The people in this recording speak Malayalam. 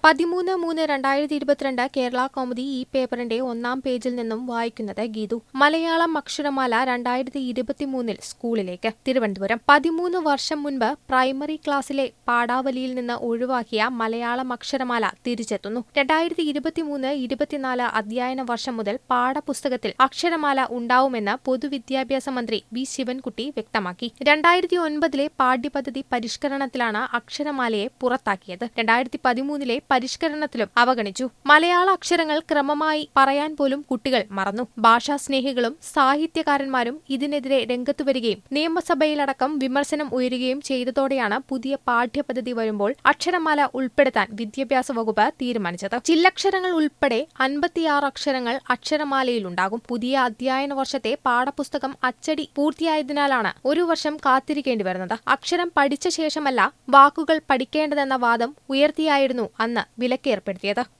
പതിമൂന്ന് മൂന്ന് രണ്ടായിരത്തി ഇരുപത്തിരണ്ട് കേരള കൗമുദി ഈ പേപ്പറിന്റെ ഒന്നാം പേജിൽ നിന്നും വായിക്കുന്നത് ഗീതു മലയാളം അക്ഷരമാല രണ്ടായിരത്തി ഇരുപത്തിമൂന്നിൽ സ്കൂളിലേക്ക് തിരുവനന്തപുരം പതിമൂന്ന് വർഷം മുൻപ് പ്രൈമറി ക്ലാസ്സിലെ പാഠാവലിയിൽ നിന്ന് ഒഴിവാക്കിയ മലയാളം അക്ഷരമാല തിരിച്ചെത്തുന്നു രണ്ടായിരത്തി ഇരുപത്തിമൂന്ന് ഇരുപത്തിനാല് അധ്യയന വർഷം മുതൽ പാഠപുസ്തകത്തിൽ അക്ഷരമാല ഉണ്ടാവുമെന്ന് പൊതുവിദ്യാഭ്യാസ മന്ത്രി വി ശിവൻകുട്ടി വ്യക്തമാക്കി രണ്ടായിരത്തി ഒൻപതിലെ പാഠ്യപദ്ധതി പരിഷ്കരണത്തിലാണ് അക്ഷരമാലയെ പുറത്താക്കിയത് രണ്ടായിരത്തി പതിമൂന്നിലെ പരിഷ്കരണത്തിലും അവഗണിച്ചു മലയാള അക്ഷരങ്ങൾ ക്രമമായി പറയാൻ പോലും കുട്ടികൾ മറന്നു ഭാഷാസ്നേഹികളും സാഹിത്യകാരന്മാരും ഇതിനെതിരെ രംഗത്തു വരികയും നിയമസഭയിലടക്കം വിമർശനം ഉയരുകയും ചെയ്തതോടെയാണ് പുതിയ പാഠ്യപദ്ധതി വരുമ്പോൾ അക്ഷരമാല ഉൾപ്പെടുത്താൻ വിദ്യാഭ്യാസ വകുപ്പ് തീരുമാനിച്ചത് ചില്ലക്ഷരങ്ങൾ ഉൾപ്പെടെ അൻപത്തിയാറ് അക്ഷരങ്ങൾ അക്ഷരമാലയിലുണ്ടാകും പുതിയ അധ്യയന വർഷത്തെ പാഠപുസ്തകം അച്ചടി പൂർത്തിയായതിനാലാണ് ഒരു വർഷം കാത്തിരിക്കേണ്ടി വരുന്നത് അക്ഷരം പഠിച്ച ശേഷമല്ല വാക്കുകൾ പഠിക്കേണ്ടതെന്ന വാദം ഉയർത്തിയായിരുന്നു അന്ന് വിലക്കേർപ്പെടുത്തിയത്